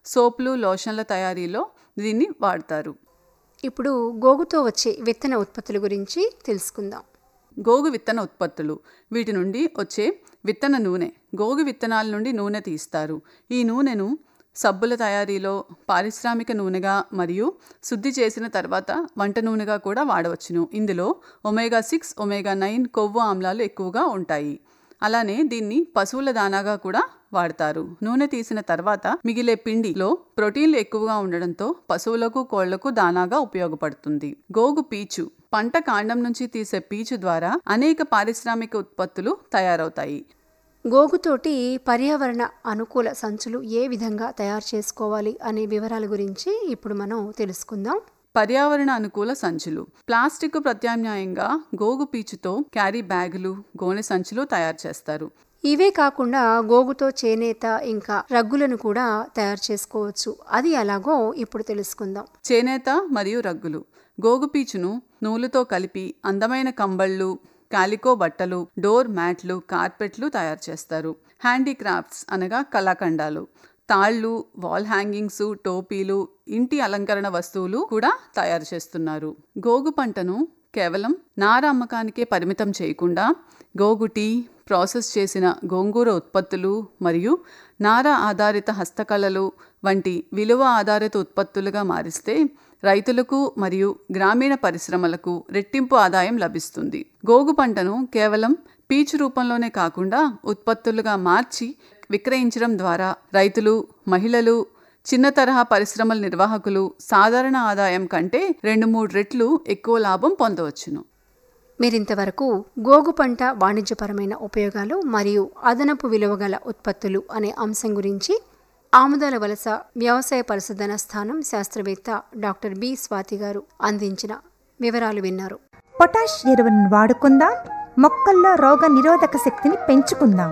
సోపులు లోషన్ల తయారీలో దీన్ని వాడతారు ఇప్పుడు గోగుతో వచ్చే విత్తన ఉత్పత్తుల గురించి తెలుసుకుందాం గోగు విత్తన ఉత్పత్తులు వీటి నుండి వచ్చే విత్తన నూనె గోగు విత్తనాల నుండి నూనె తీస్తారు ఈ నూనెను సబ్బుల తయారీలో పారిశ్రామిక నూనెగా మరియు శుద్ధి చేసిన తర్వాత వంట నూనెగా కూడా వాడవచ్చును ఇందులో ఒమేగా సిక్స్ ఒమేగా నైన్ కొవ్వు ఆమ్లాలు ఎక్కువగా ఉంటాయి అలానే దీన్ని పశువుల దానాగా కూడా వాడతారు నూనె తీసిన తర్వాత మిగిలే పిండిలో ప్రోటీన్లు ఎక్కువగా ఉండడంతో పశువులకు కోళ్లకు దానాగా ఉపయోగపడుతుంది గోగు పీచు పంట కాండం నుంచి తీసే పీచు ద్వారా అనేక పారిశ్రామిక ఉత్పత్తులు తయారవుతాయి గోగుతోటి పర్యావరణ అనుకూల సంచులు ఏ విధంగా తయారు చేసుకోవాలి అనే వివరాల గురించి ఇప్పుడు మనం తెలుసుకుందాం పర్యావరణ అనుకూల సంచులు ప్లాస్టిక్ ప్రత్యామ్నాయంగా గోగు పీచుతో క్యారీ బ్యాగులు గోనె సంచులు తయారు చేస్తారు ఇవే కాకుండా గోగుతో చేనేత ఇంకా రగ్గులను కూడా తయారు చేసుకోవచ్చు అది ఎలాగో ఇప్పుడు తెలుసుకుందాం చేనేత మరియు రగ్గులు గోగు పీచును నూలుతో కలిపి అందమైన కంబళ్ళు కాలికో బట్టలు డోర్ మ్యాట్లు కార్పెట్లు తయారు చేస్తారు హ్యాండీక్రాఫ్ట్స్ అనగా కళాఖండాలు తాళ్ళు వాల్ హ్యాంగింగ్స్ టోపీలు ఇంటి అలంకరణ వస్తువులు కూడా తయారు చేస్తున్నారు గోగు పంటను కేవలం నార అమ్మకానికే పరిమితం చేయకుండా గోగు టీ ప్రాసెస్ చేసిన గోంగూర ఉత్పత్తులు మరియు నార ఆధారిత హస్తకళలు వంటి విలువ ఆధారిత ఉత్పత్తులుగా మారిస్తే రైతులకు మరియు గ్రామీణ పరిశ్రమలకు రెట్టింపు ఆదాయం లభిస్తుంది గోగు పంటను కేవలం పీచు రూపంలోనే కాకుండా ఉత్పత్తులుగా మార్చి విక్రయించడం ద్వారా రైతులు మహిళలు చిన్న తరహా పరిశ్రమల నిర్వాహకులు సాధారణ ఆదాయం కంటే రెండు మూడు రెట్లు ఎక్కువ లాభం పొందవచ్చును మీరింతవరకు గోగు పంట వాణిజ్యపరమైన ఉపయోగాలు మరియు అదనపు విలువగల ఉత్పత్తులు అనే అంశం గురించి ఆముదాల వలస వ్యవసాయ పరిశోధన స్థానం శాస్త్రవేత్త డాక్టర్ బి స్వాతి గారు అందించిన వివరాలు విన్నారు పొటాష్ ఎరువులను వాడుకుందాం మొక్కల్లో రోగ నిరోధక శక్తిని పెంచుకుందాం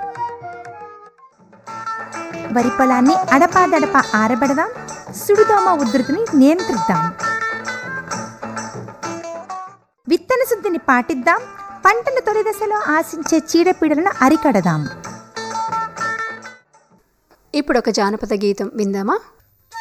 వరి పొలాన్ని అడపాదడపా ఆరబెడదాం సుడిదోమ ఉధృతిని నియంత్రిద్దాం విత్తన శుద్ధిని పాటిద్దాం పంటల తొలి దశలో ఆశించే చీడపీడలను అరికడదాం ఇప్పుడు ఒక జానపద గీతం విందామా